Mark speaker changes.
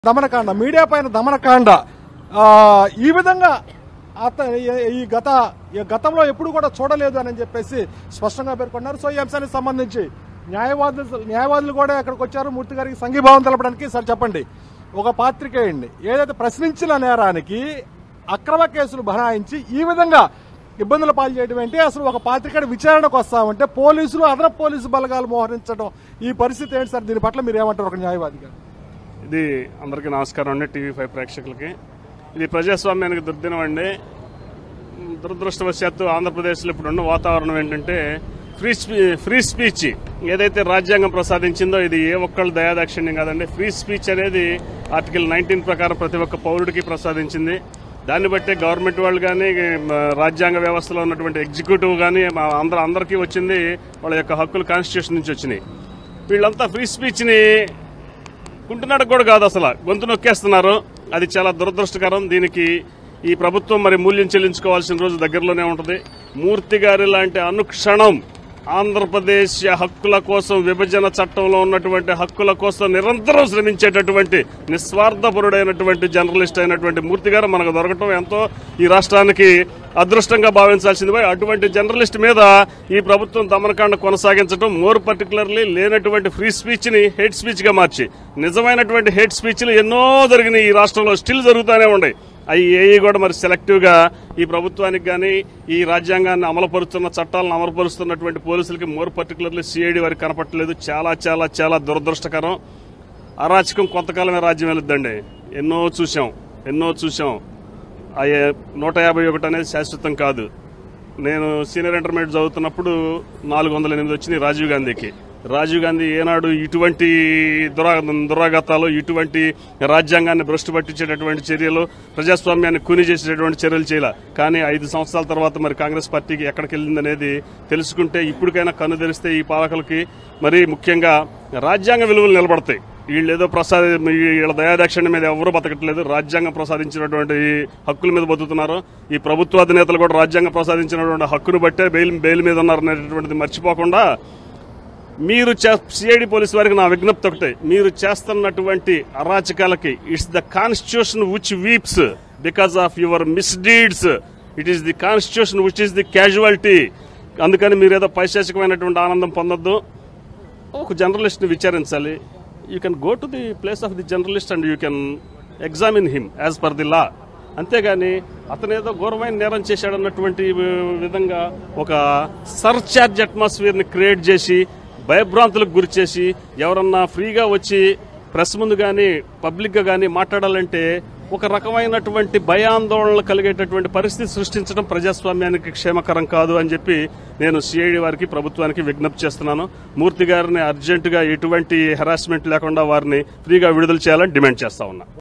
Speaker 1: దమనకాండ media పైన దమనకాండ ఆ, ఈ విధంగా అత ఈ- ఈ గత ఈ గతంలో ఎప్పుడు కూడా చూడలేదు అని చెప్పేసి స్పష్టంగా పేర్కొన్నారు సో ఈ అంశానికి సంబంధించి న్యాయవాదులు న్యాయవాదులు కూడా ఇక్కడికి వచ్చారు మూర్తి గారికి సంఘీభావం తెలపడానికి సార్ చెప్పండి ఒక పాత్రికేయండి ఏదైతే ప్రశ్నించిన నేరానికి అక్రమ కేసులు బనాయించి ఈ విధంగా ఇబ్బందులు పాలు చేయడం ఏంటి అసలు ఒక పాత్రికేయుడు విచారణకు వస్తామంటే పోలీసులు అదనపు పోలీసు బలగాలు మోహరించడం ఈ పరిస్థితి ఏంటి సార్ దీని పట్ల మీరు ఏమంటారు ఒక న్యాయవాదిగా
Speaker 2: ఇది అందరికీ నమస్కారం అండి టీవీ ఫైవ్ ప్రేక్షకులకి ఇది ప్రజాస్వామ్యానికి దుర్దినం అండి దురదృష్టవశాత్తు ఆంధ్రప్రదేశ్లో ఇప్పుడు ఉన్న వాతావరణం ఏంటంటే ఫ్రీ స్పీ ఫ్రీ స్పీచ్ ఏదైతే రాజ్యాంగం ప్రసాదించిందో ఇది ఏ ఒక్కళ్ళు దయాదాక్షిణ్యం కాదండి ఫ్రీ స్పీచ్ అనేది ఆర్టికల్ నైన్టీన్ ప్రకారం ప్రతి ఒక్క పౌరుడికి ప్రసాదించింది దాన్ని బట్టే గవర్నమెంట్ వాళ్ళు కానీ రాజ్యాంగ వ్యవస్థలో ఉన్నటువంటి ఎగ్జిక్యూటివ్ కానీ అందరూ అందరికీ వచ్చింది వాళ్ళ యొక్క హక్కులు కాన్స్టిట్యూషన్ నుంచి వచ్చినాయి వీళ్ళంతా ఫ్రీ స్పీచ్ని కుంటున్నాడు కూడా కాదు అసలు గొంతు నొక్కేస్తున్నారు అది చాలా దురదృష్టకరం దీనికి ఈ ప్రభుత్వం మరి మూల్యం చెల్లించుకోవాల్సిన రోజు దగ్గరలోనే ఉంటుంది మూర్తి గారి లాంటి అనుక్షణం ఆంధ్రప్రదేశ్ హక్కుల కోసం విభజన చట్టంలో ఉన్నటువంటి హక్కుల కోసం నిరంతరం శ్రమించేటటువంటి నిస్వార్థపరుడైనటువంటి జర్నలిస్ట్ అయినటువంటి మూర్తి గారు మనకు దొరకటం ఎంతో ఈ రాష్ట్రానికి అదృష్టంగా భావించాల్సింది పోయి అటువంటి జర్నలిస్ట్ మీద ఈ ప్రభుత్వం దమనకాండ కొనసాగించడం మోర్ పర్టికులర్లీ లేనటువంటి ఫ్రీ స్పీచ్ ని హేట్ స్పీచ్ గా మార్చి నిజమైనటువంటి హేట్ స్పీచ్లు ఎన్నో జరిగినాయి ఈ రాష్ట్రంలో స్టిల్ జరుగుతూనే ఉన్నాయి అవి ఏవి కూడా మరి సెలెక్టివ్ గా ఈ ప్రభుత్వానికి కానీ ఈ రాజ్యాంగాన్ని అమలుపరుస్తున్న చట్టాలను అమలుపరుస్తున్నటువంటి పోలీసులకి మోర్ పర్టికులర్లీ సిఐడి వారికి కనపట్టలేదు చాలా చాలా చాలా దురదృష్టకరం అరాచకం కొంతకాలమే రాజ్యం వెళుద్దండి ఎన్నో చూసాం ఎన్నో చూసాం అయ్యే నూట యాభై ఒకటి అనేది శాశ్వతం కాదు నేను సీనియర్ ఇంటర్మీడియట్ చదువుతున్నప్పుడు నాలుగు వందల ఎనిమిది వచ్చినాయి రాజీవ్ గాంధీకి రాజీవ్ గాంధీ ఏనాడు ఇటువంటి దురా దురాగతాలు ఇటువంటి రాజ్యాంగాన్ని భ్రష్టు పట్టించేటటువంటి చర్యలు ప్రజాస్వామ్యాన్ని కూని చేసేటటువంటి చర్యలు చేయాల కానీ ఐదు సంవత్సరాల తర్వాత మరి కాంగ్రెస్ పార్టీకి ఎక్కడికి వెళ్ళింది అనేది తెలుసుకుంటే ఇప్పటికైనా కన్ను తెరిస్తే ఈ పాలకులకి మరి ముఖ్యంగా రాజ్యాంగ విలువలు నిలబడతాయి వీళ్ళు ఏదో ప్రసాద వీళ్ళ దయాదాక్షిణ్యం మీద ఎవరు బతకట్లేదు రాజ్యాంగం ప్రసాదించినటువంటి హక్కుల మీద బతుకుతున్నారు ఈ ప్రభుత్వ అధినేతలు కూడా రాజ్యాంగం ప్రసాదించినటువంటి హక్కును బట్టే బెయిల్ బెయిల్ మీద ఉన్నారు అనేటటువంటిది మర్చిపోకుండా మీరు సిఐడి పోలీస్ వారికి నా విజ్ఞప్తి ఒకటే మీరు చేస్తున్నటువంటి అరాచకాలకి it's the constitution which weeps because of your misdeeds it is the constitution which is the casualty అందుకని మీరు ఏదో పైశాచికమైనటువంటి ఆనందం పొందొద్దు ఒక జర్నలిస్ట్ని విచారించాలి you can go to the place of the journalist and you can examine him as per the law అంతేగాని అతను ఏదో ఘోరమైన నేరం చేశాడన్నటువంటి విధంగా ఒక సర్చార్జ్ అట్మాస్ఫియర్ని క్రియేట్ చేసి భయభ్రాంతులకు గురి చేసి ఎవరన్నా ఫ్రీగా వచ్చి ప్రెస్ ముందు కానీ పబ్లిక్గా కానీ మాట్లాడాలంటే ఒక రకమైనటువంటి భయాందోళనలు కలిగేటటువంటి పరిస్థితి సృష్టించడం ప్రజాస్వామ్యానికి క్షేమకరం కాదు అని చెప్పి నేను సిఐడి వారికి ప్రభుత్వానికి విజ్ఞప్తి చేస్తున్నాను మూర్తి గారిని అర్జెంటుగా ఎటువంటి హెరాస్మెంట్ లేకుండా వారిని ఫ్రీగా విడుదల చేయాలని డిమాండ్ చేస్తా ఉన్నా